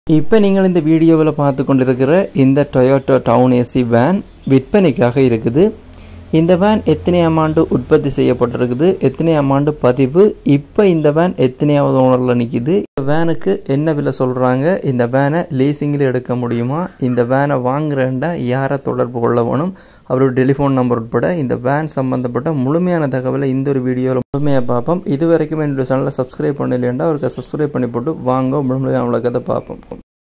இப்போ நீங்கள் இந்த வீடியோவில் பார்த்து கொண்டிருக்கிற இந்த டொயோட்டோ டவுன் ஏசி வேன் விற்பனைக்காக இருக்குது இந்த வேன் எத்தனையாம் ஆண்டு உற்பத்தி செய்யப்பட்டிருக்குது எத்தனையாம் ஆண்டு பதிவு இப்போ இந்த வேன் எத்தனையாவது ஓனரில் நிற்கிது இந்த வேனுக்கு என்ன விலை சொல்கிறாங்க இந்த வேனை லீசிங்கில் எடுக்க முடியுமா இந்த வேனை வாங்குறேன்டா யாரை தொடர்பு கொள்ள வேணும் அவரோட டெலிஃபோன் நம்பர் உட்பட இந்த வேன் சம்மந்தப்பட்ட முழுமையான தகவலை இந்த ஒரு வீடியோவில் முழுமையாக பார்ப்போம் இது வரைக்கும் என்னுடைய சேனலை சப்ஸ்கிரைப் பண்ணலையாண்டா அவருக்கு சப்ஸ்கிரைப் பண்ணி போட்டு வாங்க முழுமையாக விளக்கத்தை பார்ப்போம்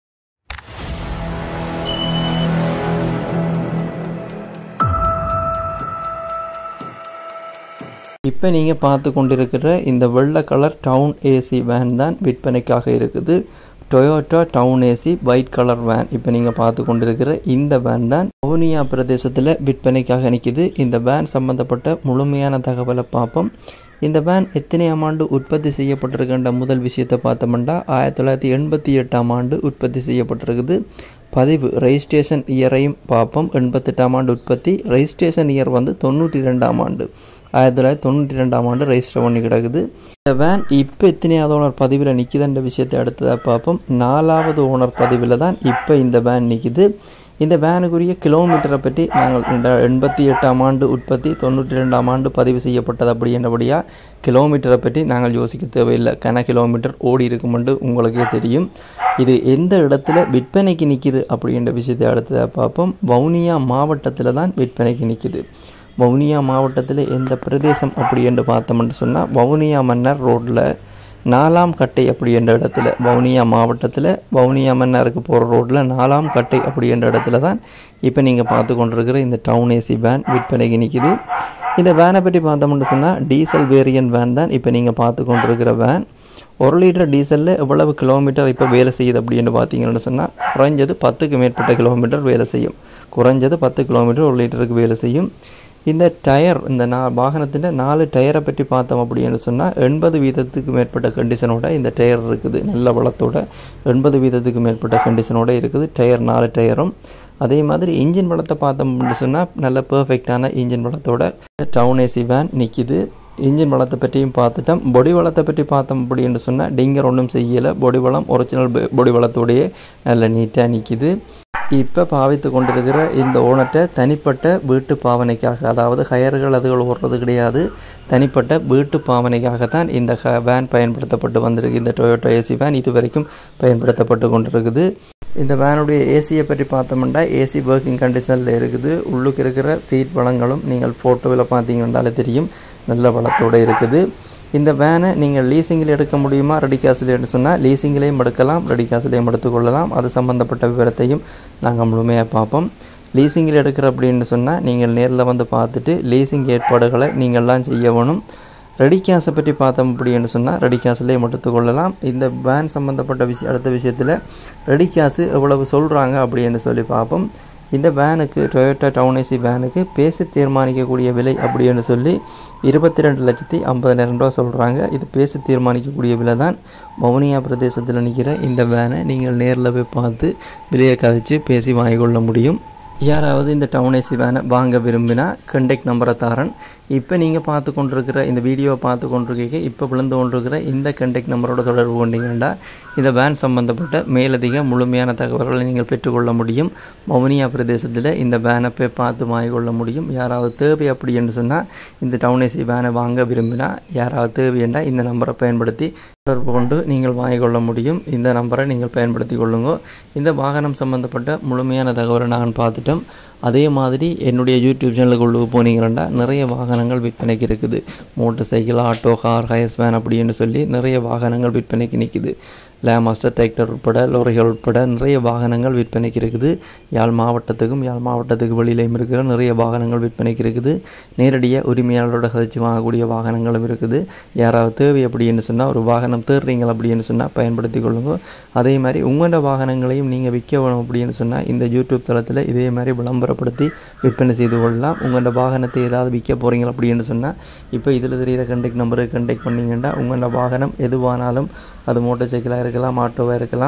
இப்போ நீங்கள் பார்த்து கொண்டிருக்கிற இந்த வெள்ளை கலர் டவுன் ஏசி வேன் தான் விற்பனைக்காக இருக்குது Toyota TownAce white colour van இப்போ நீங்கள் பார்த்து கொண்டிருக்கிற இந்த வேன் தான் ஓனியா பிரதேசத்தில் விற்பனைக்காக நிற்கிது இந்த வேன் சம்மந்தப்பட்ட முழுமையான தகவலை பார்ப்போம் இந்த வேன் எத்தனையாம் ஆண்டு உற்பத்தி செய்யப்பட்டிருக்கின்ற முதல் விஷயத்தை பார்த்தோம்னா ஆயிரத்தி தொள்ளாயிரத்தி எண்பத்தி எட்டாம் ஆண்டு உற்பத்தி செய்யப்பட்டிருக்குது பதிவு ரெஜிஸ்ட்ரேஷன் இயரையும் பார்ப்போம் எண்பத்தெட்டாம் ஆண்டு உற்பத்தி ரெஜிஸ்ட்ரேஷன் இயர் வந்து தொண்ணூற்றி ரெண்டாம் ஆண்டு ஆயிரத்தி தொள்ளாயிரத்தி தொண்ணூற்றி ரெண்டாம் ஆண்டு ரெஜிஸ்டர் பண்ணி கிடக்குது இந்த வேன் இப்போ எத்தனையாவது ஓனர் பதிவில் நிற்கிதுன்ற விஷயத்தை அடுத்ததாக பார்ப்போம் நாலாவது ஓனர் பதிவில் தான் இப்போ இந்த வேன் நிற்கிது இந்த வேனுக்குரிய கிலோமீட்டரை பற்றி நாங்கள் எண்பத்தி எட்டாம் ஆண்டு உற்பத்தி தொண்ணூற்றி ரெண்டாம் ஆண்டு பதிவு செய்யப்பட்டது அப்படின்றபடியாக கிலோமீட்டரை பற்றி நாங்கள் யோசிக்க தேவையில்லை கன கிலோமீட்டர் ஓடி இருக்குமென்று உங்களுக்கே தெரியும் இது எந்த இடத்துல விற்பனைக்கு நிற்கிது அப்படின்ற விஷயத்தை அடுத்ததாக பார்ப்போம் வவுனியா மாவட்டத்தில் தான் விற்பனைக்கு நிற்கிது வவுனியா மாவட்டத்தில் எந்த பிரதேசம் அப்படி என்று பார்த்தோம்னு சொன்னால் வவுனியா மன்னர் ரோட்டில் நாலாம் கட்டை அப்படி என்ற இடத்துல வவுனியா மாவட்டத்தில் வவுனியா மன்னருக்கு போகிற ரோட்டில் நாலாம் கட்டை அப்படி என்ற இடத்துல தான் இப்போ நீங்கள் பார்த்து கொண்டிருக்கிற இந்த டவுன் ஏசி வேன் விற்பனைக்கு நிற்கிது இந்த வேனை பற்றி பார்த்தோம்னு சொன்னால் டீசல் வேரியன்ட் வேன் தான் இப்போ நீங்கள் பார்த்து கொண்டிருக்கிற வேன் ஒரு லிட்டர் டீசலில் எவ்வளவு கிலோமீட்டர் இப்போ வேலை செய்யுது அப்படின்னு பார்த்தீங்கன்னு சொன்னால் குறைஞ்சது பத்துக்கு மேற்பட்ட கிலோமீட்டர் வேலை செய்யும் குறைஞ்சது பத்து கிலோமீட்டர் ஒரு லிட்டருக்கு வேலை செய்யும் இந்த டயர் இந்த நா வாகனத்தின் நாலு டயரை பற்றி பார்த்தோம் அப்படின்னு சொன்னால் எண்பது வீதத்துக்கு மேற்பட்ட கண்டிஷனோட இந்த டயர் இருக்குது நல்ல வளத்தோட எண்பது வீதத்துக்கு மேற்பட்ட கண்டிஷனோட இருக்குது டயர் நாலு டயரும் அதே மாதிரி இன்ஜின் வளத்தை பார்த்தோம் அப்படின்னு சொன்னால் நல்ல பர்ஃபெக்டான இன்ஜின் வளத்தோட டவுன் ஏசி வேன் நிற்கிது இன்ஜின் வளத்தை பற்றியும் பார்த்துட்டோம் பொடி வளத்தை பற்றி பார்த்தோம் அப்படின்னு சொன்னால் டிங்கர் ஒன்றும் செய்யலை பொடி வளம் ஒரிஜினல் பொடி வளத்தோடையே நல்ல நீட்டாக நிற்கிது இப்போ பாவித்து கொண்டிருக்கிற இந்த ஓனர்கிட்ட தனிப்பட்ட வீட்டு பாவனைக்காக அதாவது ஹயர்கள் அதுகள் ஓடுறது கிடையாது தனிப்பட்ட வீட்டு பாவனைக்காக தான் இந்த ஹ வேன் பயன்படுத்தப்பட்டு வந்திருக்கு இந்த டொயோட்டோ ஏசி வேன் இது வரைக்கும் பயன்படுத்தப்பட்டு கொண்டிருக்குது இந்த வேனுடைய ஏசியை பற்றி பார்த்தோம்னா ஏசி ஒர்க்கிங் கண்டிஷனில் இருக்குது உள்ளுக்கு இருக்கிற சீட் வளங்களும் நீங்கள் ஃபோட்டோவில் பார்த்தீங்கன்னாலே தெரியும் நல்ல வளத்தோடு இருக்குது இந்த வேனை நீங்கள் லீசிங்கில் எடுக்க முடியுமா ரெடி காசில் எடுத்து சொன்னால் லீசிங்கிலையும் எடுக்கலாம் ரெடி காசிலையும் எடுத்துக்கொள்ளலாம் அது சம்மந்தப்பட்ட விவரத்தையும் நாங்கள் முழுமையாக பார்ப்போம் லீசிங்கில் எடுக்கிற அப்படின்னு சொன்னால் நீங்கள் நேரில் வந்து பார்த்துட்டு லீசிங் ஏற்பாடுகளை நீங்கள்லாம் செய்ய வேணும் ரெடி கேஸை பற்றி பார்த்தோம் அப்படின்னு சொன்னால் ரெடி கேஸ்லேயும் எடுத்துக்கொள்ளலாம் இந்த வேன் சம்மந்தப்பட்ட விஷயம் அடுத்த விஷயத்தில் ரெடி கேஸு எவ்வளவு சொல்கிறாங்க அப்படின்னு சொல்லி பார்ப்போம் இந்த வேனுக்கு டொயோட்டா டவுன் ஏசி வேனுக்கு பேசி தீர்மானிக்கக்கூடிய விலை அப்படின்னு சொல்லி இருபத்தி ரெண்டு லட்சத்தி ஐம்பதாயிரம் ரூபா சொல்கிறாங்க இது பேசி தீர்மானிக்கக்கூடிய விலை தான் வவுனியா பிரதேசத்தில் நிற்கிற இந்த வேனை நீங்கள் நேரில் போய் பார்த்து விலையை கதைச்சு பேசி வாங்கிக்கொள்ள முடியும் யாராவது இந்த டவுன் ஏசி வேனை வாங்க விரும்பினா கண்டெக்ட் நம்பரை தாரன் இப்போ நீங்கள் பார்த்து கொண்டிருக்கிற இந்த வீடியோவை பார்த்து கொண்டிருக்கீங்க இப்போ விழுந்து கொண்டிருக்கிற இந்த கண்டெக்ட் நம்பரோட தொடர்பு கொண்டீங்கன்னா இந்த வேன் சம்மந்தப்பட்ட மேலதிக முழுமையான தகவல்களை நீங்கள் பெற்றுக்கொள்ள முடியும் மவுனியா பிரதேசத்தில் இந்த வேனை போய் பார்த்து வாங்கிக்கொள்ள முடியும் யாராவது தேவை அப்படி என்று சொன்னால் இந்த டவுன் ஏசி வேனை வாங்க விரும்பினா யாராவது தேவை என்றால் இந்த நம்பரை பயன்படுத்தி தொடர்பு கொண்டு நீங்கள் வாங்கிக்கொள்ள முடியும் இந்த நம்பரை நீங்கள் பயன்படுத்தி கொள்ளுங்க இந்த வாகனம் சம்மந்தப்பட்ட முழுமையான தகவலை நான் பார்த்துட்டோம் அதே மாதிரி என்னுடைய யூடியூப் சேனலுக்குள்ள போனீங்கன்னா நிறைய வாகனங்கள் விற்பனைக்கு இருக்குது motorcycle auto car HiAce van அப்படின்னு சொல்லி நிறைய வாகனங்கள் விற்பனைக்கு நிற்குது லேமாஸ்டர் டிராக்டர் உட்பட லோரிகள் உட்பட நிறைய வாகனங்கள் விற்பனைக்கு இருக்குது யாழ் மாவட்டத்துக்கும் யாழ் மாவட்டத்துக்கு வெளியிலையும் இருக்கிற நிறைய வாகனங்கள் விற்பனைக்கு இருக்குது நேரடியாக உரிமையாளரோட கதைச்சு வாங்கக்கூடிய வாகனங்களும் இருக்குது யாராவது தேவை அப்படின்னு சொன்னால் ஒரு வாகனம் தேடுறீங்க அப்படின்னு சொன்னால் பயன்படுத்தி கொள்ளுங்க அதே மாதிரி உங்களோட வாகனங்களையும் நீங்கள் விற்க வேணும் அப்படின்னு சொன்னால் இந்த யூடியூப் தளத்தில் இதே மாதிரி விளம்பரப்படுத்தி விற்பனை செய்து கொள்ளலாம் உங்களோட வாகனத்தை ஏதாவது விற்க போகிறீங்க அப்படின்னு சொன்னால் இப்போ இதில் தெரிகிற கண்டெக்ட் நம்பருக்கு கண்டெக்ட் பண்ணிங்கன்னா உங்களோட வாகனம் எதுவானாலும் அது மோட்டர் சைக்கிளாக இருக்கலாம் ஆட்டோவாக இருக்கலாம்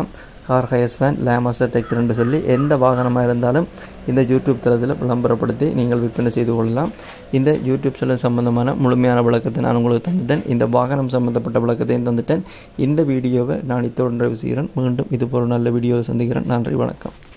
கார் ஹயர்ஸ் வேன் லேமாஸ்டர் டிராக்டர்னு சொல்லி எந்த வாகனமாக இருந்தாலும் இந்த யூடியூப் தளத்தில் விளம்பரப்படுத்தி நீங்கள் விற்பனை செய்து கொள்ளலாம் இந்த யூடியூப் சேனல் சம்பந்தமான முழுமையான விளக்கத்தை நான் உங்களுக்கு தந்துட்டேன் இந்த வாகனம் சம்பந்தப்பட்ட விளக்கத்தையும் தந்துட்டேன் இந்த வீடியோவை நான் இத்தோடு நிறைவு செய்கிறேன் மீண்டும் இது போல நல்ல வீடியோவை சந்திக்கிறேன் நன்றி வணக்கம்